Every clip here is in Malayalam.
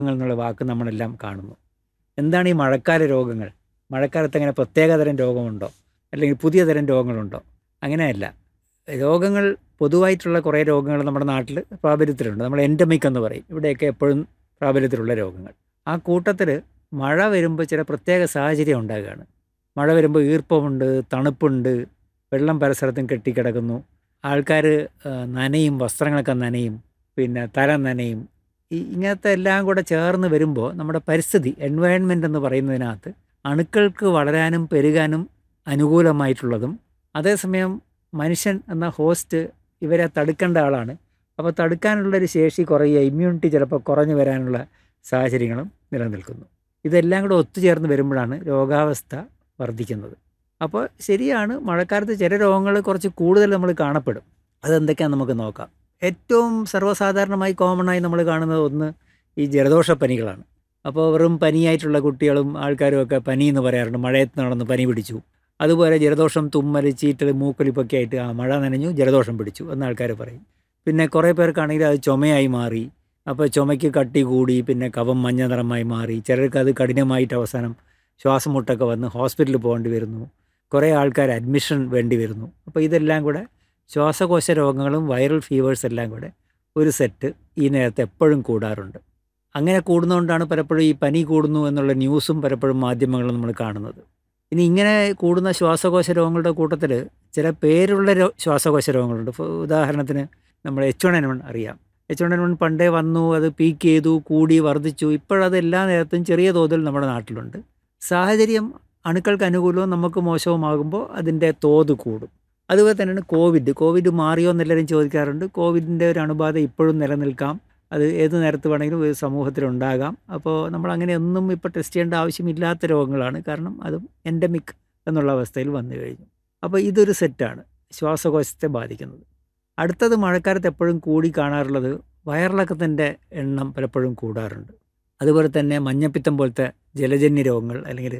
എന്നുള്ള വാക്ക് നമ്മളെല്ലാം കാണുന്നു എന്താണ് ഈ മഴക്കാല രോഗങ്ങൾ മഴക്കാലത്ത് അങ്ങനെ പ്രത്യേകതരം രോഗമുണ്ടോ അല്ലെങ്കിൽ പുതിയ തരം രോഗങ്ങളുണ്ടോ അങ്ങനെയല്ല രോഗങ്ങൾ പൊതുവായിട്ടുള്ള കുറേ രോഗങ്ങൾ നമ്മുടെ നാട്ടിൽ പ്രാബല്യത്തിലുണ്ട് നമ്മൾ എൻഡമിക് എന്ന് പറയും ഇവിടെയൊക്കെ എപ്പോഴും പ്രാബല്യത്തിലുള്ള രോഗങ്ങൾ ആ കൂട്ടത്തിൽ മഴ വരുമ്പോൾ ചില പ്രത്യേക സാഹചര്യം ഉണ്ടാകുകയാണ് മഴ വരുമ്പോൾ ഈർപ്പമുണ്ട് തണുപ്പുണ്ട് വെള്ളം പല സ്ഥലത്തും കെട്ടിക്കിടക്കുന്നു ആൾക്കാർ നനയും വസ്ത്രങ്ങളൊക്കെ നനയും പിന്നെ തല നനയും ഈ ഇങ്ങനത്തെ എല്ലാം കൂടെ ചേർന്ന് വരുമ്പോൾ നമ്മുടെ പരിസ്ഥിതി എൻവയൺമെൻ്റ് എന്ന് പറയുന്നതിനകത്ത് അണുക്കൾക്ക് വളരാനും പെരുകാനും അനുകൂലമായിട്ടുള്ളതും അതേസമയം മനുഷ്യൻ എന്ന ഹോസ്റ്റ് ഇവരെ തടുക്കേണ്ട ആളാണ് അപ്പോൾ തടുക്കാനുള്ളൊരു ശേഷി കുറയുക ഇമ്മ്യൂണിറ്റി ചിലപ്പോൾ കുറഞ്ഞു വരാനുള്ള സാഹചര്യങ്ങളും നിലനിൽക്കുന്നു ഇതെല്ലാം കൂടെ ഒത്തുചേർന്ന് വരുമ്പോഴാണ് രോഗാവസ്ഥ വർദ്ധിക്കുന്നത് അപ്പോൾ ശരിയാണ് മഴക്കാലത്ത് ചില രോഗങ്ങൾ കുറച്ച് കൂടുതൽ നമ്മൾ കാണപ്പെടും അതെന്തൊക്കെയാണെന്ന് നമുക്ക് നോക്കാം ഏറ്റവും സർവ്വസാധാരണമായി കോമണായി നമ്മൾ കാണുന്നത് ഒന്ന് ഈ ജലദോഷപ്പനികളാണ് അപ്പോൾ വെറും പനിയായിട്ടുള്ള കുട്ടികളും ആൾക്കാരും ഒക്കെ പനി എന്ന് പറയാറുണ്ട് മഴയത്ത് നടന്ന് പനി പിടിച്ചു അതുപോലെ ജലദോഷം തുമ്മൽ ചീറ്റൽ മൂക്കൊലിപ്പൊക്കെ ആയിട്ട് ആ മഴ നനഞ്ഞു ജലദോഷം പിടിച്ചു എന്ന് ആൾക്കാർ പറയും പിന്നെ കുറേ പേർക്കാണെങ്കിൽ അത് ചുമയായി മാറി അപ്പോൾ ചുമയ്ക്ക് കട്ടി കൂടി പിന്നെ കഫം മഞ്ഞ നിറമായി മാറി ചിലർക്ക് അത് കഠിനമായിട്ട് അവസാനം ശ്വാസം മുട്ടൊക്കെ വന്ന് ഹോസ്പിറ്റലിൽ പോകേണ്ടി വരുന്നു കുറേ ആൾക്കാർ അഡ്മിഷൻ വേണ്ടി വരുന്നു അപ്പോൾ ഇതെല്ലാം കൂടെ ശ്വാസകോശ രോഗങ്ങളും വൈറൽ ഫീവേഴ്സ് എല്ലാം കൂടെ ഒരു സെറ്റ് ഈ നേരത്തെ എപ്പോഴും കൂടാറുണ്ട് അങ്ങനെ കൂടുന്നതുകൊണ്ടാണ് പലപ്പോഴും ഈ പനി കൂടുന്നു എന്നുള്ള ന്യൂസും പലപ്പോഴും മാധ്യമങ്ങളിൽ നമ്മൾ കാണുന്നത് ഇനി ഇങ്ങനെ കൂടുന്ന ശ്വാസകോശ രോഗങ്ങളുടെ കൂട്ടത്തിൽ ചില പേരുള്ള രോ ശ്വാസകോശ രോഗങ്ങളുണ്ട് ഉദാഹരണത്തിന് നമ്മൾ എച്ച് വൺ എൻ വൺ അറിയാം എച്ച് വൺ എൻ വൺ പണ്ടേ വന്നു അത് പീക്ക് ചെയ്തു കൂടി വർദ്ധിച്ചു ഇപ്പോഴത് എല്ലാ നേരത്തും ചെറിയ തോതിൽ നമ്മുടെ നാട്ടിലുണ്ട് സാഹചര്യം അണുക്കൾക്ക് അനുകൂലവും നമുക്ക് മോശവുമാകുമ്പോൾ അതിൻ്റെ തോത് കൂടും അതുപോലെ തന്നെയാണ് കോവിഡ് കോവിഡ് മാറിയോ എന്നെല്ലാവരും ചോദിക്കാറുണ്ട് കോവിഡിൻ്റെ ഒരു അണുബാധ ഇപ്പോഴും നിലനിൽക്കാം അത് ഏത് നേരത്ത് വേണമെങ്കിലും ഒരു സമൂഹത്തിലുണ്ടാകാം അപ്പോൾ നമ്മൾ അങ്ങനെ ഒന്നും ഇപ്പോൾ ടെസ്റ്റ് ചെയ്യേണ്ട ആവശ്യമില്ലാത്ത രോഗങ്ങളാണ് കാരണം അതും എൻഡമിക് എന്നുള്ള അവസ്ഥയിൽ വന്നു കഴിഞ്ഞു അപ്പോൾ ഇതൊരു സെറ്റാണ് ശ്വാസകോശത്തെ ബാധിക്കുന്നത് അടുത്തത് മഴക്കാലത്ത് എപ്പോഴും കൂടി കാണാറുള്ളത് വയറിളക്കത്തിൻ്റെ എണ്ണം പലപ്പോഴും കൂടാറുണ്ട് അതുപോലെ തന്നെ മഞ്ഞപ്പിത്തം പോലത്തെ ജലജന്യ രോഗങ്ങൾ അല്ലെങ്കിൽ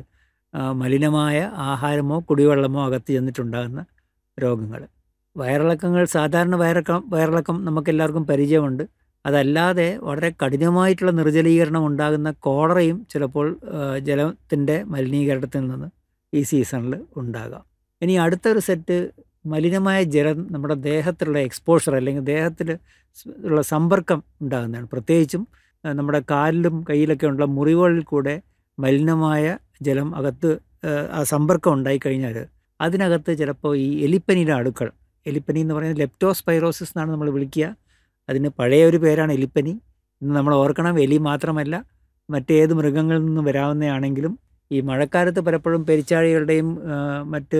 മലിനമായ ആഹാരമോ കുടിവെള്ളമോ അകത്ത് ചെന്നിട്ടുണ്ടാകുന്ന രോഗങ്ങൾ വയറിളക്കങ്ങൾ സാധാരണ വയറിളക്കം വയറിളക്കം നമുക്കെല്ലാവർക്കും പരിചയമുണ്ട് അതല്ലാതെ വളരെ കഠിനമായിട്ടുള്ള നിർജ്ജലീകരണം ഉണ്ടാകുന്ന കോളറയും ചിലപ്പോൾ ജലത്തിൻ്റെ മലിനീകരണത്തിൽ നിന്ന് ഈ സീസണിൽ ഉണ്ടാകാം ഇനി അടുത്തൊരു സെറ്റ് മലിനമായ ജലം നമ്മുടെ ദേഹത്തിലുള്ള എക്സ്പോഷർ അല്ലെങ്കിൽ ദേഹത്തിൽ ഉള്ള സമ്പർക്കം ഉണ്ടാകുന്നതാണ് പ്രത്യേകിച്ചും നമ്മുടെ കാലിലും കയ്യിലൊക്കെ ഉള്ള മുറിവുകളിൽ കൂടെ മലിനമായ ജലം അകത്ത് ആ സമ്പർക്കം ഉണ്ടായിക്കഴിഞ്ഞാൽ അതിനകത്ത് ചിലപ്പോൾ ഈ എലിപ്പനിയുടെ അണുക്കൾ എലിപ്പനി എന്ന് പറയുന്നത് ലെപ്റ്റോസ്പൈറോസിസ് എന്നാണ് നമ്മൾ വിളിക്കുക അതിന് പഴയ ഒരു പേരാണ് എലിപ്പനി ഇന്ന് നമ്മൾ ഓർക്കണം എലി മാത്രമല്ല മറ്റേത് മൃഗങ്ങളിൽ നിന്ന് വരാവുന്നതാണെങ്കിലും ഈ മഴക്കാലത്ത് പലപ്പോഴും പെരിച്ചാഴികളുടെയും മറ്റ്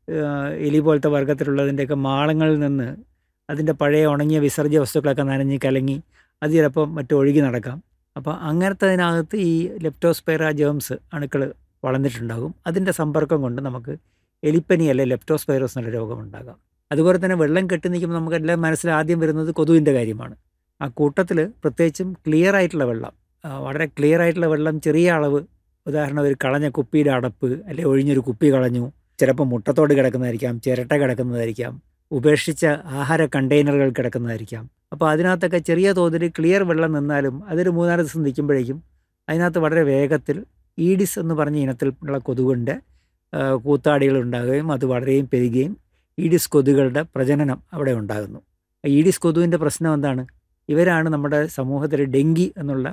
എലി പോലത്തെ വർഗത്തിലുള്ളതിൻ്റെയൊക്കെ മാളങ്ങളിൽ നിന്ന് അതിൻ്റെ പഴയ ഉണങ്ങിയ വിസർജ്യ വസ്തുക്കളൊക്കെ നനഞ്ഞ് കലങ്ങി അത് ചിലപ്പോൾ മറ്റു ഒഴുകി നടക്കാം അപ്പോൾ അങ്ങനത്തതിനകത്ത് ഈ ലെപ്റ്റോസ്പൈറ ജേംസ് അണുക്കൾ വളർന്നിട്ടുണ്ടാകും അതിൻ്റെ സമ്പർക്കം കൊണ്ട് നമുക്ക് എലിപ്പനി അല്ലെ ലെപ്റ്റോസ്പൈറോസ് എന്നുള്ള രോഗമുണ്ടാകാം അതുപോലെ തന്നെ വെള്ളം കെട്ടി നിൽക്കുമ്പോൾ നമുക്കെല്ലാം മനസ്സിൽ ആദ്യം വരുന്നത് കൊതുവിൻ്റെ കാര്യമാണ് ആ കൂട്ടത്തിൽ പ്രത്യേകിച്ചും ക്ലിയർ ആയിട്ടുള്ള വെള്ളം വളരെ ക്ലിയർ ആയിട്ടുള്ള വെള്ളം ചെറിയ അളവ് ഉദാഹരണം ഒരു കളഞ്ഞ കുപ്പിയുടെ അടപ്പ് അല്ലെങ്കിൽ ഒഴിഞ്ഞൊരു കുപ്പി കളഞ്ഞു ചിലപ്പോൾ മുട്ടത്തോട് കിടക്കുന്നതായിരിക്കാം ചിരട്ട കിടക്കുന്നതായിരിക്കാം ഉപേക്ഷിച്ച ആഹാര കണ്ടെയ്നറുകൾ കിടക്കുന്നതായിരിക്കാം അപ്പോൾ അതിനകത്തൊക്കെ ചെറിയ തോതിൽ ക്ലിയർ വെള്ളം നിന്നാലും അതൊരു മൂന്നാല് ദിവസം നിൽക്കുമ്പോഴേക്കും അതിനകത്ത് വളരെ വേഗത്തിൽ ഈഡിസ് എന്ന് പറഞ്ഞ ഇനത്തിലുള്ള കൊതുകിൻ്റെ കൂത്താടികൾ ഉണ്ടാകുകയും അത് വളരെയും പെരുകുകയും ഈഡിസ് കൊതുകുകളുടെ പ്രജനനം അവിടെ ഉണ്ടാകുന്നു ഈഡിസ് കൊതുവിൻ്റെ പ്രശ്നം എന്താണ് ഇവരാണ് നമ്മുടെ സമൂഹത്തിൽ ഡെങ്കി എന്നുള്ള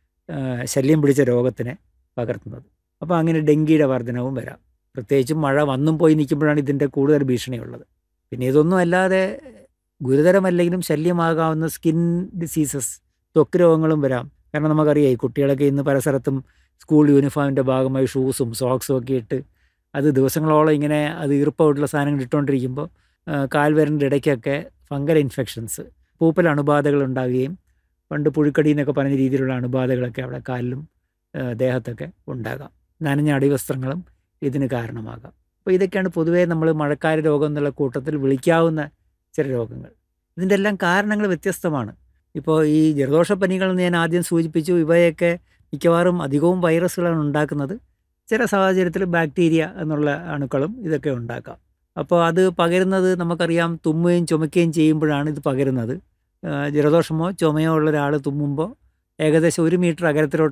ശല്യം പിടിച്ച രോഗത്തിനെ പകർത്തുന്നത് അപ്പോൾ അങ്ങനെ ഡെങ്കിയുടെ വർധനവും വരാം പ്രത്യേകിച്ചും മഴ വന്നും പോയി നിൽക്കുമ്പോഴാണ് ഇതിൻ്റെ കൂടുതൽ ഭീഷണിയുള്ളത് പിന്നെ ഇതൊന്നും അല്ലാതെ ഗുരുതരമല്ലെങ്കിലും ശല്യമാകാവുന്ന സ്കിൻ ഡിസീസസ് ത്വക്ക് രോഗങ്ങളും വരാം കാരണം നമുക്കറിയാം ഈ കുട്ടികളൊക്കെ ഇന്ന് പല സ്ഥലത്തും സ്കൂൾ യൂണിഫോമിൻ്റെ ഭാഗമായി ഷൂസും സോക്സും ഒക്കെ ഇട്ട് അത് ദിവസങ്ങളോളം ഇങ്ങനെ അത് ഈർപ്പമായിട്ടുള്ള സാധനങ്ങൾ ഇട്ടുകൊണ്ടിരിക്കുമ്പോൾ കാൽവരൻ്റെ ഇടയ്ക്കൊക്കെ ഫംഗൽ ഇൻഫെക്ഷൻസ് പൂപ്പൽ അണുബാധകൾ ഉണ്ടാകുകയും പണ്ട് പുഴുക്കടി എന്നൊക്കെ പറഞ്ഞ രീതിയിലുള്ള അണുബാധകളൊക്കെ അവിടെ കാലിലും ദേഹത്തൊക്കെ ഉണ്ടാകാം നനഞ്ഞ അടിവസ്ത്രങ്ങളും ഇതിന് കാരണമാകാം അപ്പോൾ ഇതൊക്കെയാണ് പൊതുവേ നമ്മൾ മഴക്കാല രോഗം എന്നുള്ള കൂട്ടത്തിൽ വിളിക്കാവുന്ന ചില രോഗങ്ങൾ ഇതിൻ്റെ എല്ലാം കാരണങ്ങൾ വ്യത്യസ്തമാണ് ഇപ്പോൾ ഈ ജലദോഷപ്പനികൾ ഞാൻ ആദ്യം സൂചിപ്പിച്ചു ഇവയൊക്കെ മിക്കവാറും അധികവും വൈറസുകളാണ് ഉണ്ടാക്കുന്നത് ചില സാഹചര്യത്തിൽ ബാക്ടീരിയ എന്നുള്ള അണുക്കളും ഇതൊക്കെ ഉണ്ടാക്കാം അപ്പോൾ അത് പകരുന്നത് നമുക്കറിയാം തുമ്മുകയും ചുമയ്ക്കുകയും ചെയ്യുമ്പോഴാണ് ഇത് പകരുന്നത് ജലദോഷമോ ചുമയോ ഉള്ള ഒരാൾ തുമ്മുമ്പോൾ ഏകദേശം ഒരു മീറ്റർ അകലത്തിലോട്ട്